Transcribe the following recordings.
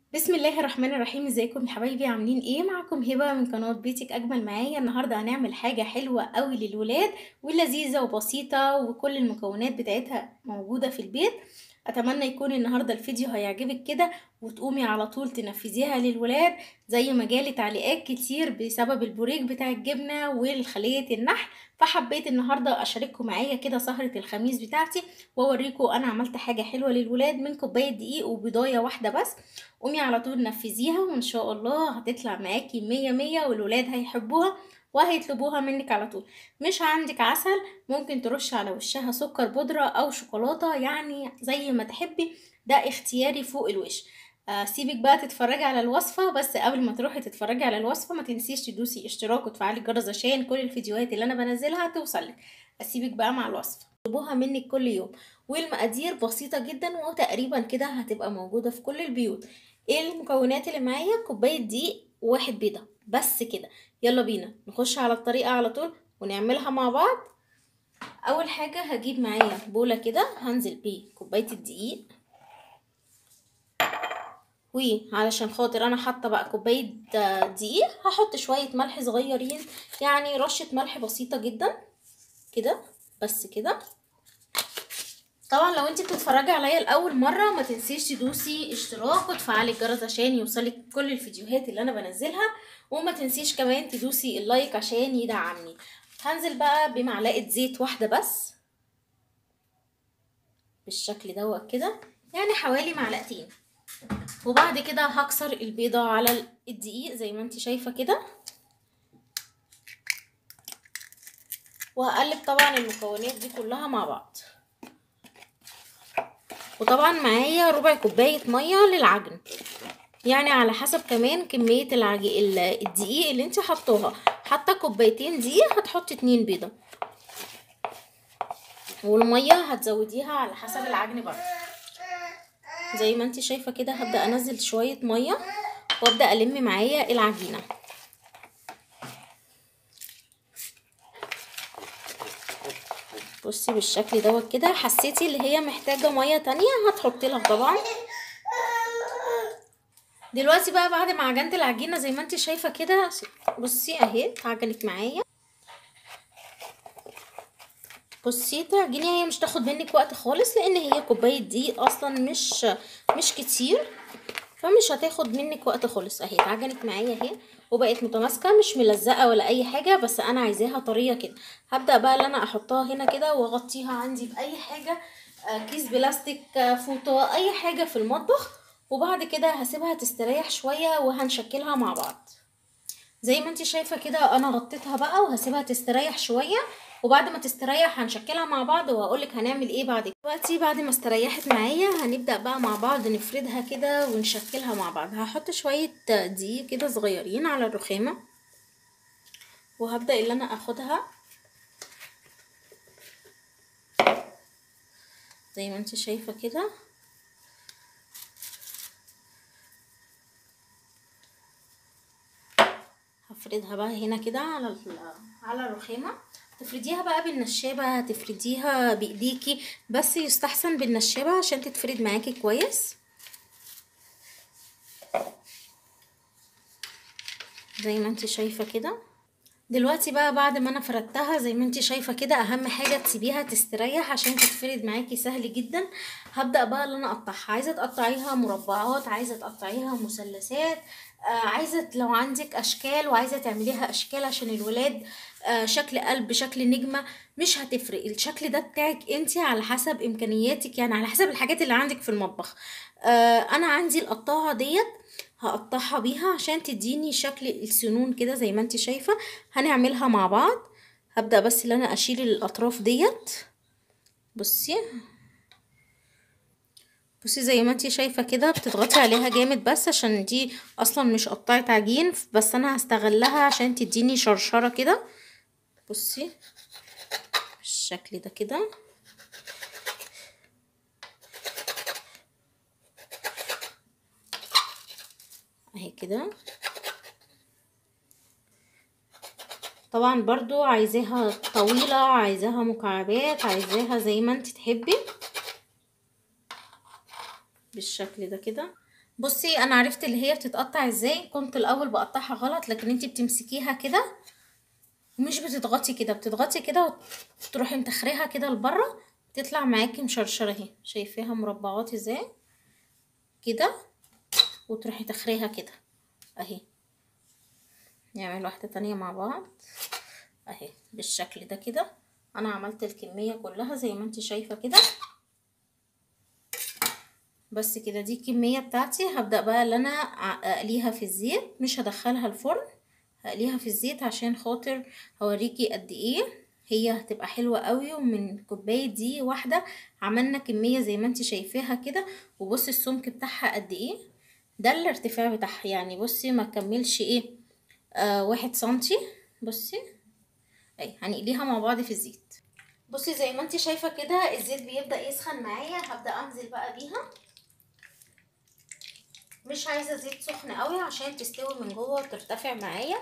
بسم الله الرحمن الرحيم ازيكم يا حبايبي عاملين ايه معاكم هبه من قناه بيتك اجمل معايا النهارده هنعمل حاجه حلوه قوي للولاد ولذيذه وبسيطه وكل المكونات بتاعتها موجوده في البيت اتمنى يكون النهارده الفيديو هيعجبك كده وتقومي على طول تنفذيها للولاد زي ما جالي تعليقات كتير بسبب البوريك بتاع الجبنه والخليه النحل فحبيت النهارده اشارككم معايا كده سهره الخميس بتاعتي واوريكم انا عملت حاجه حلوه للولاد من كوبايه دقيق وبيضايه واحده بس قومي على طول نفذيها وان شاء الله هتطلع معاكي مية مية والولاد هيحبوها وهيطلبوها منك على طول مش عندك عسل ممكن ترش على وشها سكر بودرة او شوكولاتة يعني زي ما تحبي ده اختياري فوق الوش آه سيبك بقى تتفرجي على الوصفة بس قبل ما تروحي تتفرجي على الوصفة ما تنسيش تدوسي اشتراك وتفعلي الجرس عشان كل الفيديوهات اللي انا بنزلها توصلك اسيبك بقى مع الوصفة يطلبوها منك كل يوم والمقادير بسيطة جدا وتقريبا كده هتبقى موجودة في كل البيوت ايه المكونات اللي معايا كوباية دقيق وواحد بيضة بس كده يلا بينا نخش على الطريقة على طول ونعملها مع بعض اول حاجة هجيب معايا بولة كده هنزل بكوباية الدقيق وعلشان خاطر انا حاطه بقى كوبايه دقيق هحط شويه ملح صغيرين يعني رشه ملح بسيطه جدا كده بس كده طبعا لو انت بتتفرجي عليا لاول مره ما تنسيش تدوسي اشتراك وتفعلي الجرس عشان يوصلك كل الفيديوهات اللي انا بنزلها وما تنسيش كمان تدوسي اللايك عشان يدعمني هنزل بقى بمعلقه زيت واحده بس بالشكل دوت كده يعني حوالي معلقتين وبعد كده هكسر البيضة على الدقيق زي ما انت شايفة كده وهقلب طبعا المكونات دي كلها مع بعض وطبعا معايا ربع كوباية مية للعجن يعني على حسب كمان كمية العج... الدقيق اللي انت حطوها حتى كوبايتين دقيق هتحطي اتنين بيضة والمية هتزوديها على حسب العجن برضه زي ما انت شايفه كده هبدا انزل شويه ميه وابدا الم معايا العجينه بصي بالشكل دوت كده حسيتي اللي هي محتاجه ميه تانية هتحطي لها طبعا دلوقتي بقى بعد ما عجنت العجينه زي ما انت شايفه كده بصي اهي اتعجنت معايا بصي تعجني هي مش تاخد منك وقت خالص لان هي كوبايه دقيق اصلا مش مش كتير فمش هتاخد منك وقت خالص اهي اتعجنت معايا اهي وبقت متماسكه مش ملزقه ولا اي حاجه بس انا عايزاها طريه كده هبدا بقى اللي انا احطها هنا كده واغطيها عندي باي حاجه كيس بلاستيك فوطه اي حاجه في المطبخ وبعد كده هسيبها تستريح شويه وهنشكلها مع بعض زي ما انت شايفه كده انا غطيتها بقى وهسيبها تستريح شويه وبعد ما تستريح هنشكلها مع بعض وهقولك هنعمل ايه بعد دلوقتي بعد ما استريحت معايا هنبدا بقى مع بعض نفردها كده ونشكلها مع بعض هحط شويه دقيق كده صغيرين على الرخامه وهبدا اللي انا اخدها زي ما انت شايفه كده هفردها بقى هنا كده على على الرخامه تفرديها بقى بالنشابة هتفرديها بايديكي بس يستحسن بالنشابة عشان تتفرد معاكي كويس زي ما انت شايفة كده دلوقتي بقى بعد ما انا فردتها زي ما انت شايفة كده اهم حاجة تسيبيها تستريح عشان تتفرد معاكي سهل جدا هبدأ بقى اللي انا اقطعها عايزة تقطعيها مربعات عايزة تقطعيها مثلثات آه عايزة لو عندك اشكال وعايزة تعمليها اشكال عشان الولاد آه شكل قلب شكل نجمة مش هتفرق الشكل ده بتاعك انت على حسب امكانياتك يعني على حسب الحاجات اللي عندك في المطبخ آه انا عندي القطاعة ديت هقطعها بيها عشان تديني شكل السنون كده زي ما انت شايفة هنعملها مع بعض هبدأ بس ان انا اشيل الاطراف ديت بصي بصي زي ما انتي شايفه كده بتضغطي عليها جامد بس عشان دي اصلا مش قطعه عجين بس انا هستغلها عشان تديني شرشره كده بصي بالشكل ده كده اهي كده طبعا برضو عايزاها طويله عايزاها مكعبات عايزاها زي ما انت تحبي بالشكل ده كده بصي انا عرفت اللي هي بتتقطع ازاي كنت الاول بقطعها غلط لكن انتي بتمسكيها كده ومش بتضغطي كده بتضغطي كده وتروحي متخريها كده لبره تطلع معاكي مشرشره اهي شايفاها مربعات ازاي كده وتروحي تخريها كده اهي نعمل واحده تانية مع بعض اهي بالشكل ده كده انا عملت الكميه كلها زي ما انت شايفه كده بس كده دي الكميه بتاعتي هبدا بقى اللي انا اقليها في الزيت مش هدخلها الفرن هقليها في الزيت عشان خاطر هوريكي قد ايه هي هتبقى حلوة قوي ومن كوباية دي واحدة عملنا كمية زي ما انت شايفاها كده وبصي السمك بتاعها قد ايه ده الارتفاع بتاعها يعني بصي ما كملش ايه آه واحد سنتي بصي اي هنقليها مع بعض في الزيت بصي زي ما انت شايفة كده الزيت بيبدأ يسخن معايا هبدأ انزل بقى بيها مش عايزة زيت سخن قوي عشان تستوي من جوه وترتفع معايا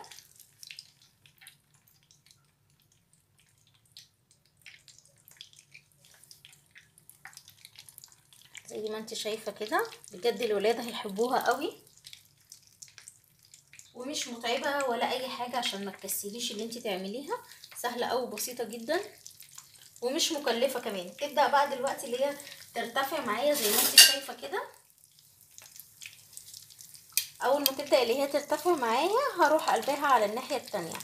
زي ما انت شايفه كده بجد الولاد هيحبوها قوي ومش متعبه ولا اي حاجه عشان ما تكسليش اللي انت تعمليها سهله قوي بسيطه جدا ومش مكلفه كمان تبدا بقى دلوقتي اللي هي ترتفع معايا زي ما انت شايفه كده اول ما تبدا اللي هي ترتفع معايا هروح قلبها على الناحيه التانية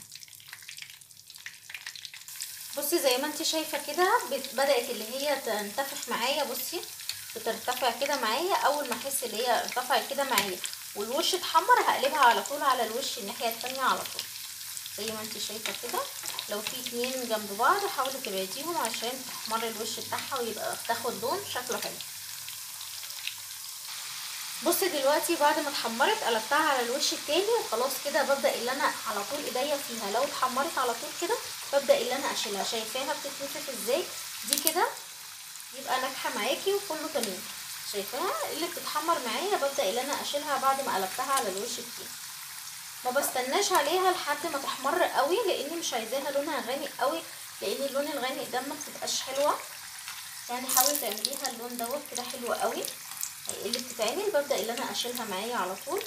بصي زي ما انت شايفه كده بدات اللي هي تنتفخ معايا بصي بترتفع كده معايا اول ما احس ان هي ارتفعت كده معايا والوش اتحمر هقلبها على طول على الوش الناحيه التانية على طول زي ما انت شايفه كده لو في اتنين جنب بعض حاولي تبعديهم عشان تحمر الوش بتاعها ويبقى تاخد لون شكله حلو بصي دلوقتي بعد ما اتحمرت قلبتها على الوش التاني وخلاص كده ببدا اللي انا على طول ايديا فيها لو اتحمرت على طول كده ببدا اللي انا اشيلها شايفاها بتتنفخ ازاي دي كده يبقى ناجحه معاكي وكله تمام شايفاها اللي بتتحمر معايا ببدا اللي انا اشيلها بعد ما قلبتها على الوش التاني ما بستناش عليها لحد ما تحمر قوي لاني مش عايزاها لونها غامق قوي لان اللون الغامق ده ما بتبقاش حلوه يعني حاولي تعمليها اللون دوت كده حلو قوي اللي بتتعمل ببدا اللي انا اشيلها معايا على طول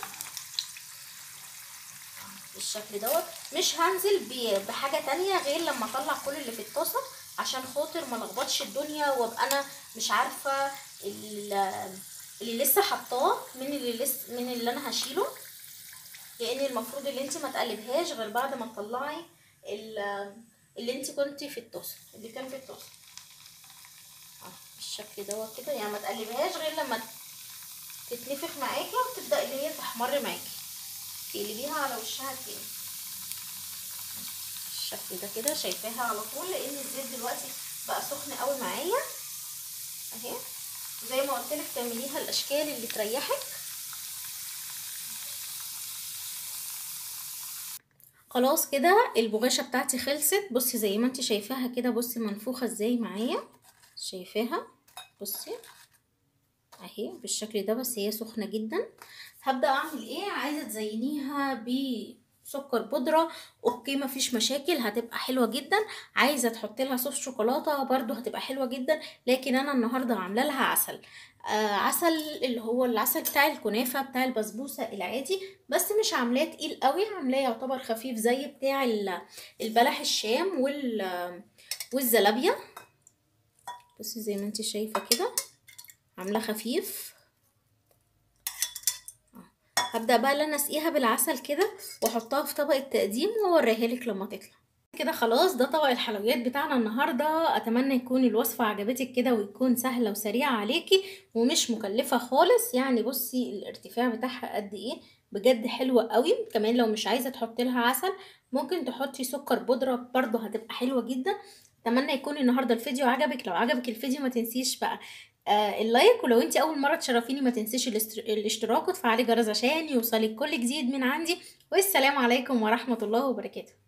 بالشكل دوت مش هنزل بحاجه تانية غير لما اطلع كل اللي في الطاسه عشان خاطر ما لخبطش الدنيا وابقى انا مش عارفه اللي لسه حطاه من اللي لسه من اللي انا هشيله لان المفروض اللي انت ما تقلبهاش غير بعد ما تطلعي اللي انت كنتي في الطاسه اللي كان في الطاسه بالشكل دوت كده يعني ما تقلبهاش غير لما تتنفخ معاكي وتبدا اللي هي تحمر معاكي تقلبيها على وشها التاني بالشكل ده كده شايفاها على طول لان الزيت دلوقتي بقى سخن قوي معايا اهي زي ما قلت لك تعمليها الاشكال اللي تريحك خلاص كده البغاشه بتاعتي خلصت بصي زي ما انت شايفاها كده بصي منفوخه ازاي معايا شايفاها بصي اهي بالشكل ده بس هي سخنه جدا هبدا اعمل ايه عايزه تزينيها ب سكر بودره اوكي مفيش مشاكل هتبقى حلوه جدا عايزه تحطي لها صوص شوكولاته برضو هتبقى حلوه جدا لكن انا النهارده عامله لها عسل آه عسل اللي هو العسل بتاع الكنافه بتاع البسبوسه العادي بس مش عاملاه تقيل قوي عاملاه يعتبر خفيف زي بتاع البلح الشام وال والزلابيه بصي زي ما انت شايفه كده عامله خفيف هبدا بقى اللي انا اسقيها بالعسل كده واحطها في طبق التقديم واوريها لك لما تطلع كده خلاص ده طبق الحلويات بتاعنا النهارده اتمنى يكون الوصفه عجبتك كده ويكون سهله وسريعه عليكي ومش مكلفه خالص يعني بصي الارتفاع بتاعها قد ايه بجد حلوه قوي كمان لو مش عايزه تحطي لها عسل ممكن تحطي سكر بودره برضه هتبقى حلوه جدا اتمنى يكون النهارده الفيديو عجبك لو عجبك الفيديو ما تنسيش بقى آه اللايك ولو انت اول مره تشرفيني ما تنسيش الاشتراك وتفعلي جرس عشان يوصلك كل جديد من عندي والسلام عليكم ورحمه الله وبركاته